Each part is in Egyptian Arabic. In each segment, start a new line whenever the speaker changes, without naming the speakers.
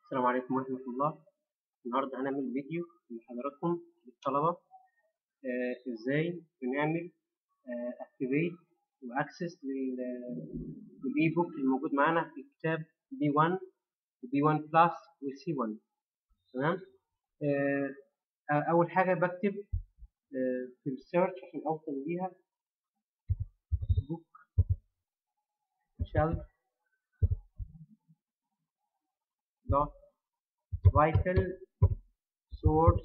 السلام عليكم ورحمة الله النهاردة هنعمل فيديو لحضراتكم للطلبة آه ازاي بنعمل اكتيفيت واكسس للاي بوك الموجود معانا في كتاب بي 1 وبي 1 بلس وسي 1 تمام آه اول حاجة بكتب آه في السيرش عشان اوصل ليها بوك shelf dot vital source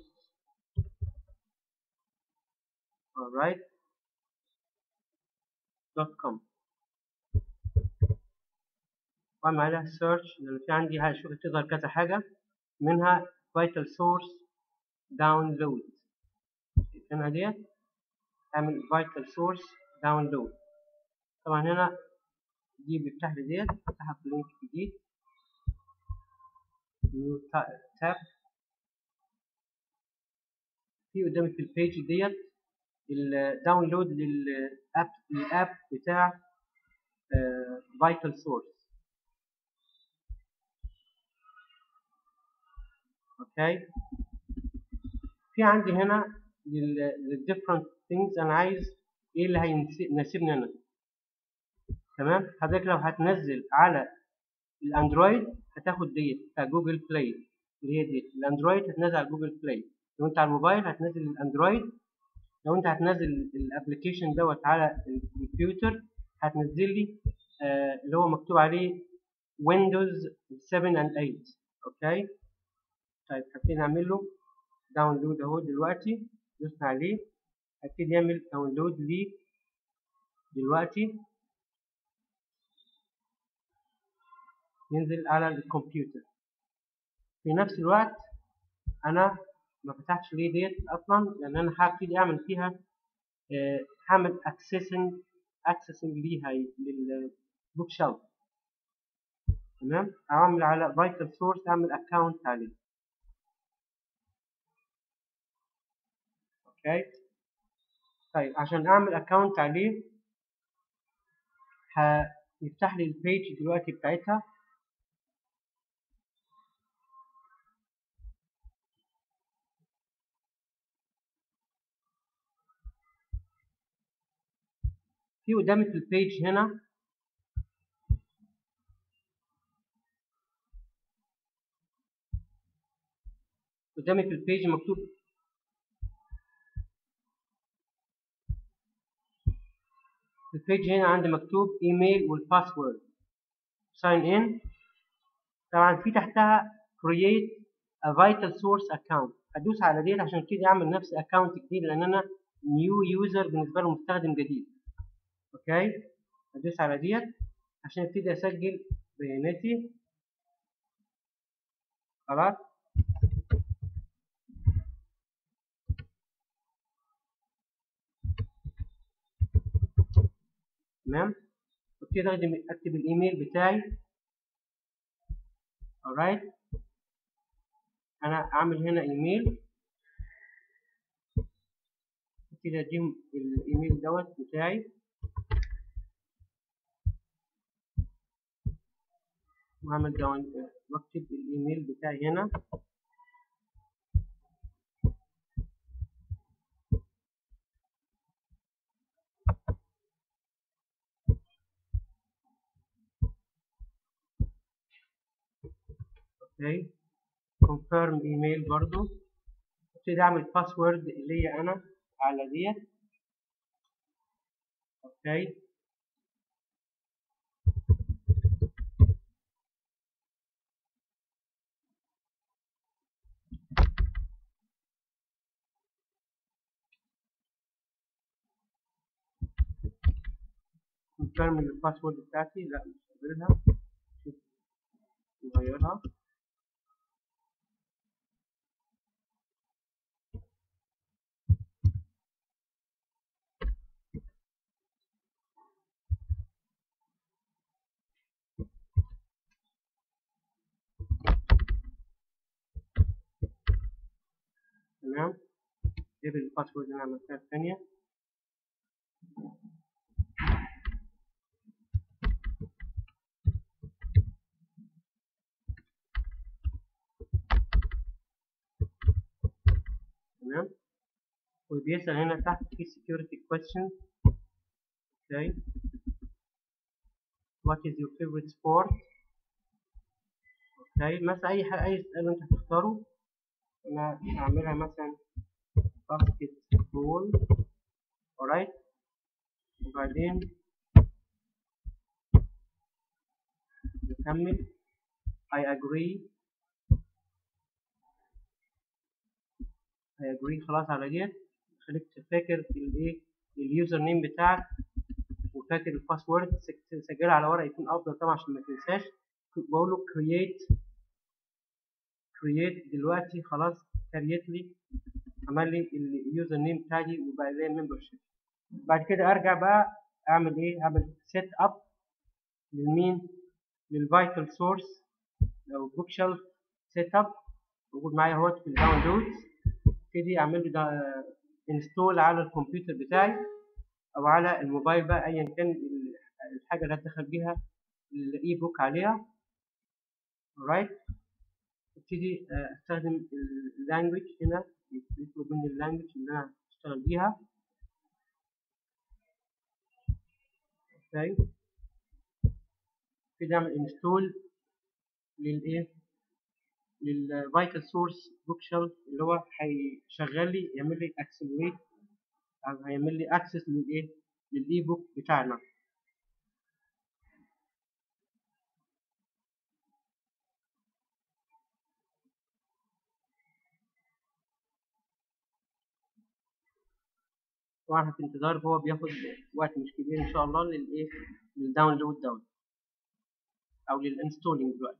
alright dot com واعمل عليها search لان في عندي هشوف تظهر كذا حاجة منها vital source download شايفينها ديت اعمل vital source download طبعا هنا دي بيفتح لي ديت بفتحها في لينك جديد نيو تاب في قدامي في البيج ديت الداونلود للاب الاب بتاع فايتال سورس اوكي في عندي هنا للديفرنت ثينجز انا عايز ايه اللي هيناسبني انا تمام حضرتك لو هتنزل على الاندرويد هتاخد ديت بتاع جوجل بلاي اللي هي ديت الاندرويد هتنزل على جوجل بلاي لو انت على الموبايل هتنزل الاندرويد لو انت هتنزل الابلكيشن دوت على الكمبيوتر هتنزل لي آه اللي هو مكتوب عليه ويندوز 7 and 8 اوكي طيب هبتدي نعمل له داونلود اهو دلوقتي دوسنا عليه هبتدي يعمل داونلود ليه دلوقتي ينزل على الكمبيوتر في نفس الوقت انا ما فتحتش ليه ديت اصلا لان انا هبتدي اعمل فيها هعمل اكسسنج اكسسنج ليها للبوك شيلف تمام اعمل على فايتال سورس اعمل اكونت عليه اوكي طيب عشان اعمل اكونت عليه هيفتح لي البيج دلوقتي بتاعتها في قدامي في البيج هنا قدامي في البيج مكتوب في البيج هنا عندي مكتوب ايميل والباسورد ساين ان طبعا في تحتها create a vital source account هدوس على ديت عشان ابتدي اعمل نفس اكونت جديد لان انا نيو يوزر بالنسبه له مستخدم جديد اوكي هدوس على ديت عشان ابتدي اسجل بياناتي خلاص تمام وابتدي اكتب الايميل بتاعي alright انا اعمل هنا ايميل ابتدي اديهم الايميل دوت بتاعي واعمل داون واكتب الايميل بتاعي هنا اوكي confirm ايميل برضو ابتدي اعمل باسورد ليا انا على ديت اوكي confirm الباسورد بتاعتي لا مش قابلها نغيرها تمام جيب الباسورد اللي انا عملتها الثانية تمام وبيسأل هنا تحت في security question okay what is your favorite sport okay مثلا أي حاجة أي سؤال أنت هتختاره أنا هعملها مثلا باسكت بول alright وبعدين نكمل I agree I agree خلاص على ديت خليك فاكر الايه اليوزر نيم بتاعك وفاكر الباسورد سجلها على ورق يكون افضل طبعا عشان ما تنساش بقول له create create دلوقتي خلاص كريت لي عمل لي اليوزر نيم بتاعي وبقى لي ممبرشيب بعد كده ارجع بقى اعمل ايه اعمل سيت اب للمين للفايتال سورس او بوك شيلف سيت اب موجود معايا اهوت في الداونلودز ابتدي اعمل له انستول على الكمبيوتر بتاعي او على الموبايل بقى ايا كان الحاجه اللي هتدخل بيها الاي بوك عليها رايت ابتدي استخدم اللانجوج هنا يطلب مني اللانجوج اللي انا هشتغل بيها اوكي ابتدي اعمل انستول للايه للفايتال سورس بوك شيلف اللي هو هيشغل لي يعمل لي اكسلريت او هيعمل لي اكسس للايه للاي بوك بتاعنا طبعا في انتظار هو بياخد وقت مش كبير ان شاء الله للايه للداونلود داون او للانستولينج دلوقتي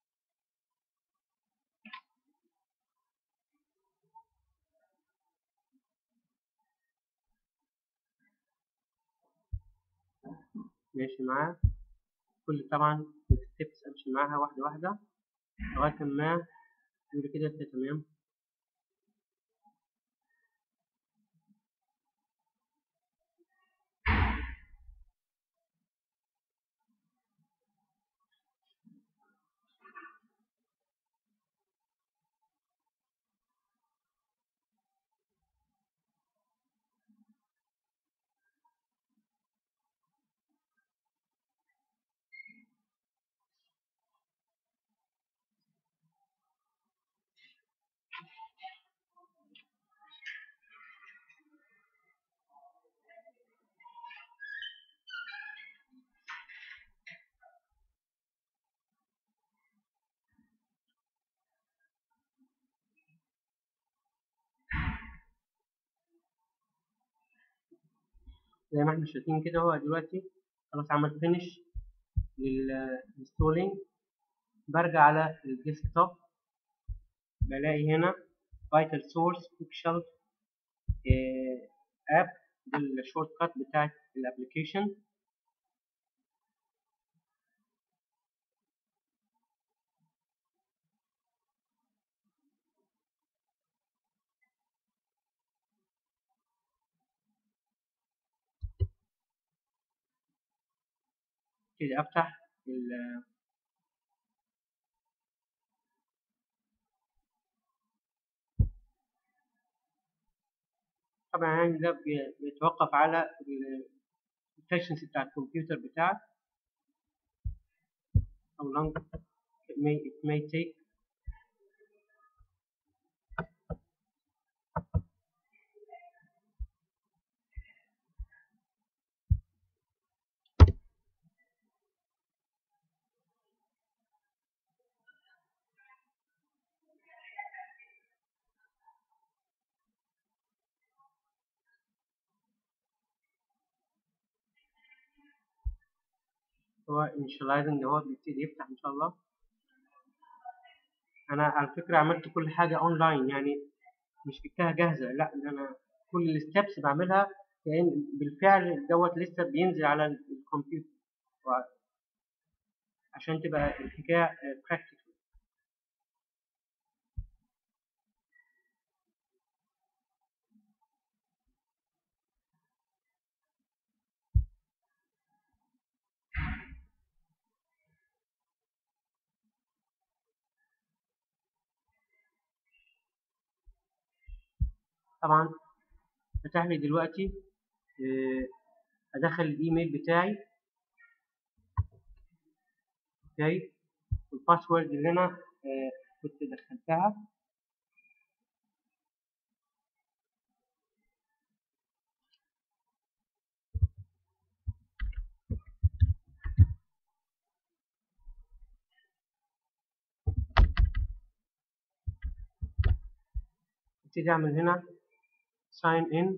ماشي معاه كل طبعا الستبس امشي معاها واحده واحده لغايه ما يقول كده انت تمام زي ما احنا شايفين كده هو دلوقتي خلاص عمل فينش للانستولينج برجع على الديسكتوب بلاقي هنا فايتال سورس بوك شيلف اب بالشورت كات بتاعت الابلكيشن كده افتح ال طبعا يعني ده بيتوقف على الفاشنسي بتاع الكمبيوتر بتاعك how long it may, it may take هو initializing هو بيبتدي يفتح ان شاء الله انا على فكره عملت كل حاجه اونلاين يعني مش جبتها جاهزه لا ده انا كل الستبس بعملها لان بالفعل دوت لسه بينزل على الكمبيوتر عشان تبقى الحكايه براكتيكال طبعا فتح لي دلوقتي آه، ادخل الايميل بتاعي اوكي والباسورد اللي انا آه، كنت دخلتها ابتدي اعمل هنا sign in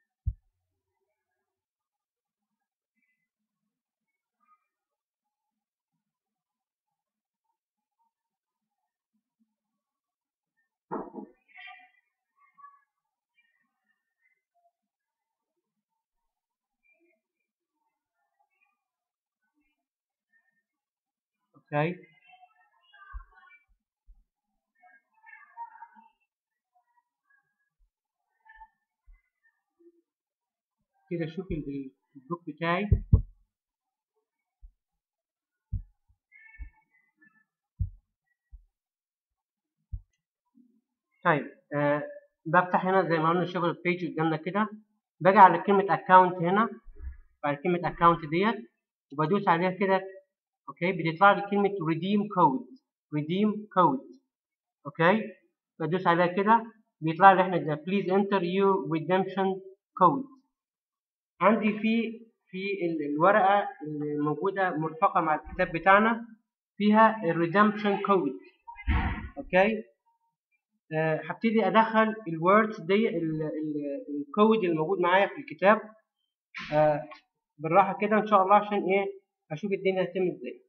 اوكي كده اشوف ال- البلوك بتاعي طيب آه بفتح هنا زي ما قلنا شغل البيج قدامنا كده باجي على كلمة اكونت هنا بعد كلمة اكونت ديت وبدوس عليها كده اوكي بتطلع لي كلمة redeem code redeem code اوكي بدوس عليها كده بيطلع لي احنا ده please enter your redemption code عندي في في ال- الورقة اللي موجودة مرفقة مع الكتاب بتاعنا فيها الريدمشن كود اوكي آه، هبتدي ادخل الوردز دي ال- ال- الكود اللي موجود معايا في الكتاب آه، بالراحه كده ان شاء الله عشان ايه اشوف الدنيا هتتم ازاي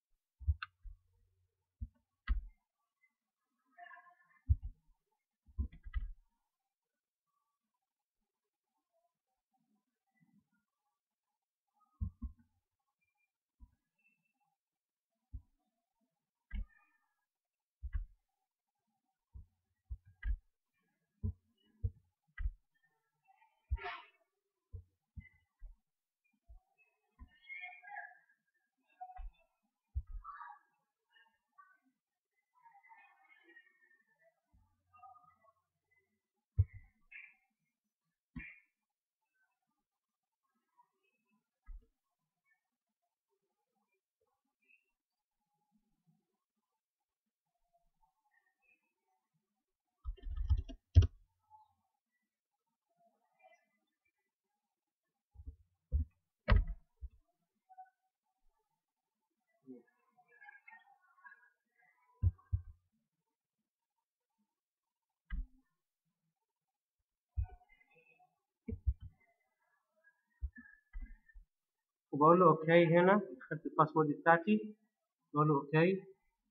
وبقول له اوكي هنا خدت الباسورد بتاعتي بقول له اوكي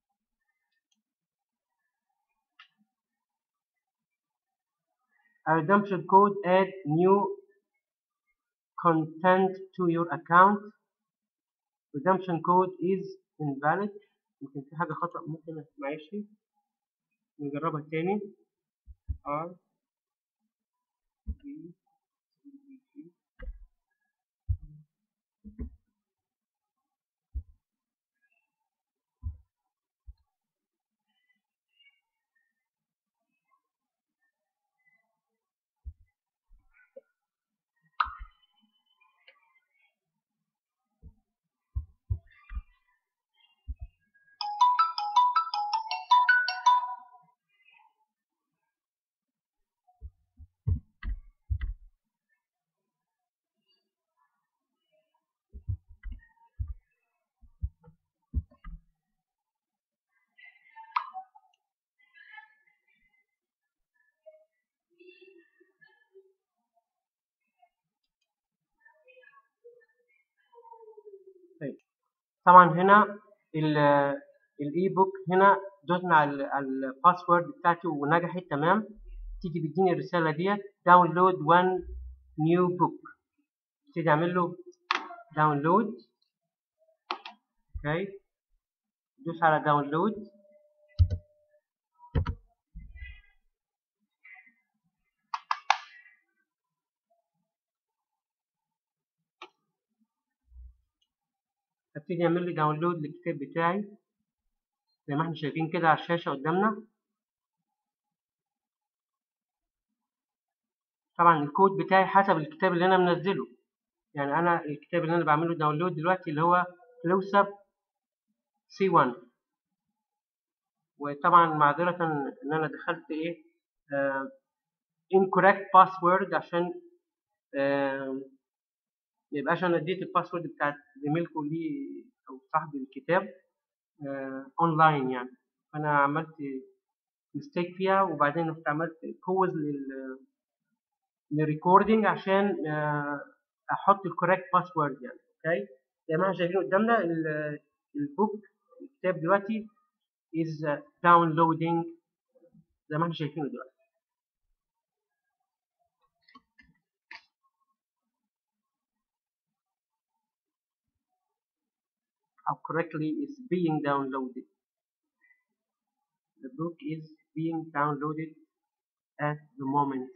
A redemption code add new content to your account redemption code is invalid يمكن في حاجة خطأ ممكن معلش نجربها تاني R B C D طيب طبعا هنا الاي بوك هنا دوسنا على على الباسورد بتاعتي ونجحت تمام تيجي بيديني الرسالة ديت داونلود وان نيو بوك ابتدي اعمل له داونلود اوكي دوس على داونلود ابتدي اعمل لي داونلود للكتاب بتاعي زي ما احنا شايفين كده على الشاشة قدامنا طبعا الكود بتاعي حسب الكتاب اللي انا منزله يعني انا الكتاب اللي انا بعمله داونلود دلوقتي اللي هو كلوز اب سي 1 وطبعا معذرة ان انا دخلت ايه آه incorrect password عشان آه ما يبقاش انا اديت الباسورد بتاعت زميلكم ليه او صاحب الكتاب اونلاين يعني فانا عملت ميستيك فيها وبعدين رحت عملت كوز لل للريكوردنج عشان آه احط الكوريكت باسورد يعني اوكي زي ما احنا شايفين قدامنا البوك الكتاب دلوقتي is downloading زي ما احنا شايفينه دلوقتي أو correctly is being downloaded the book is being downloaded at the moment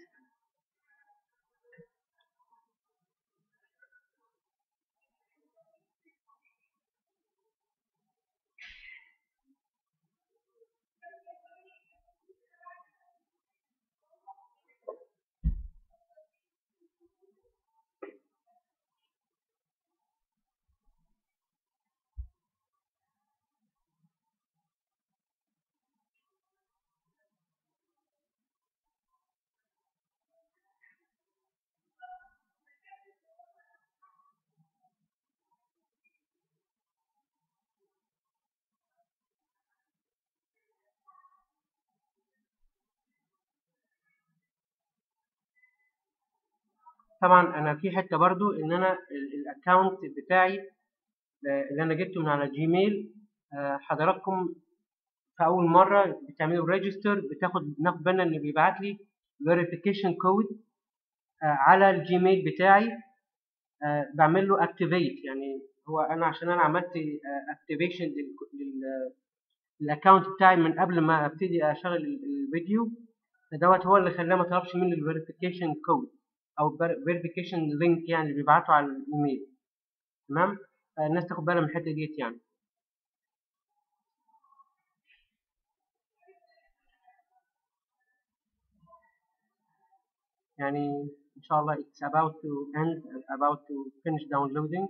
طبعا انا في حته برضو ان انا الاكونت بتاعي اللي انا جبته من على جيميل حضراتكم في اول مره بتعملوا ريجستر بتاخد ناخد بالنا ان بيبعت لي فيريفيكيشن كود على الجيميل بتاعي بعمل له اكتيفيت يعني هو انا عشان انا عملت اكتيفيشن للاكونت بتاعي من قبل ما ابتدي اشغل الفيديو دوت هو اللي خلاه ما طلبش مني الفيريفيكيشن كود او فيريفيكيشن لينك يعني اللي بيبعته على الايميل تمام الناس تاخد بالها من الحته ديت يعني يعني ان شاء الله it's about to end about to finish downloading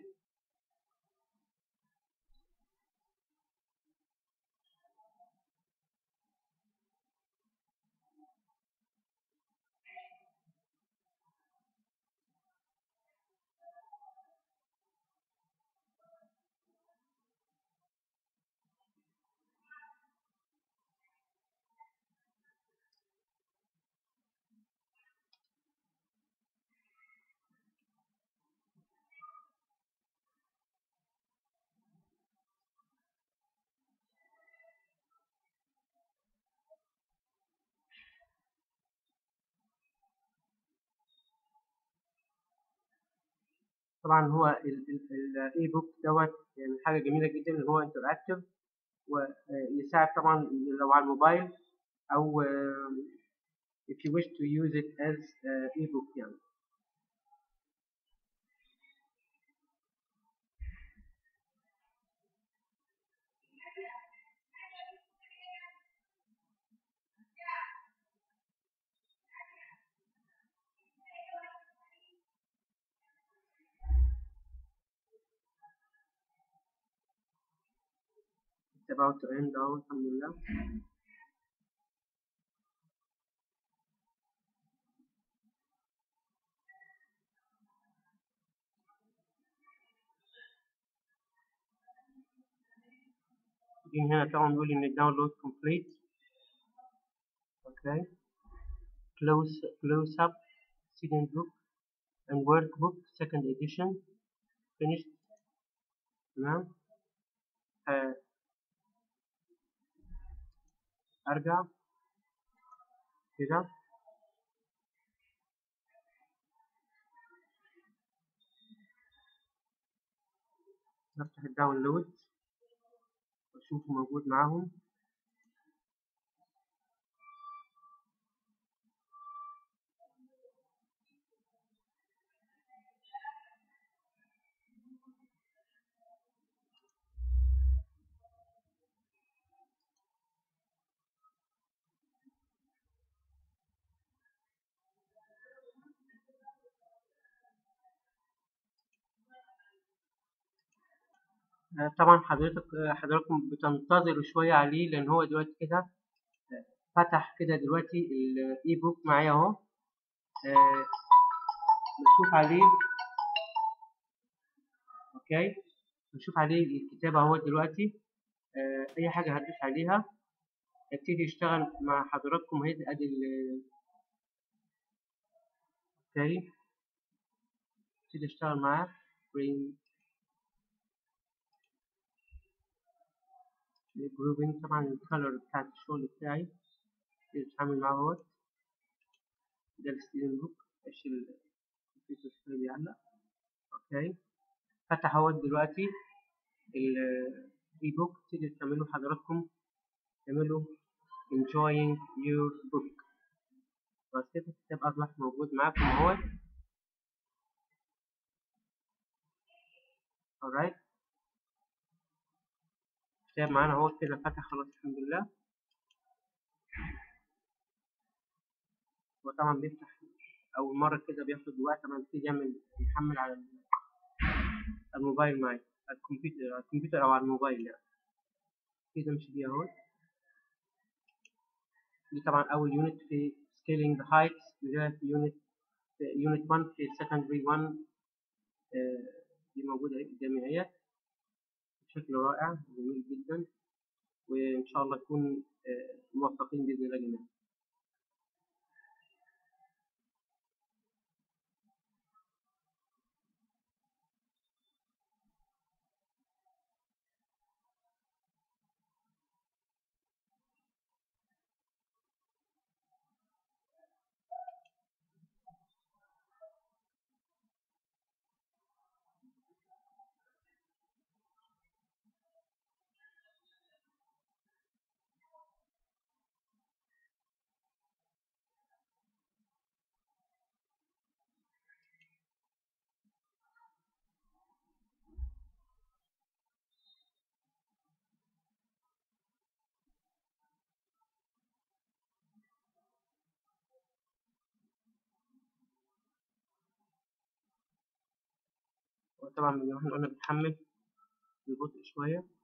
طبعا هو الاي بوك دوت يعني حاجه جميله جدا ان هو انتراكتيف ويساعد طبعا لو على الموبايل او if you wish to use it as uh, ebook يعني It's about to end now alhamdulillah جين هنا طبعا بيقول ان الداونلود complete okay close close up student book and workbook second edition finished تمام آه. ارجع كده نفتح الداونلود واشوفه موجود معاهم آه، طبعا حضرتك آه، حضراتكم بتنتظروا شوية عليه لأن هو دلوقتي كده آه، فتح كده دلوقتي الإي بوك معايا أهو آه، بنشوف عليه أوكي بنشوف عليه الكتابة أهو دلوقتي آه، أي حاجة هتدوس عليها يبتدي يشتغل مع حضراتكم اهي ادي ال اوكي يبتدي يشتغل معاه برين جروبينج طبعا الكالر بتاعت الشغل بتاعي بتعامل معاه اهوت ده الستيرنج بوك ايش الكمبيوتر شوية بيعلق اوكي فتح اهوت دلوقتي الاي بوك تقدر تعملوا حضراتكم تعملوا enjoying your book خلاص كده الكتاب أصبح موجود معاكم اهوت alright الكتاب معانا اهوت كده فتح خلاص الحمد لله هو طبعا بيفتح أول مرة كده بياخد وقت ما يبتدي يعمل يحمل على الموبايل معايا على الكمبيوتر على الكمبيوتر أو على الموبايل يعني كده مش بيه اهوت دي طبعا أول يونت في scaling the heights وده في يونت في يونت 1 في secondary 1 آه، دي موجودة اهي قدامي اهيت بشكل رائع جميل جدا وإن شاء الله نكون آه، موفقين بإذن الله جميعا وطبعا زي ما احنا قلنا بتحمل ببطء شوية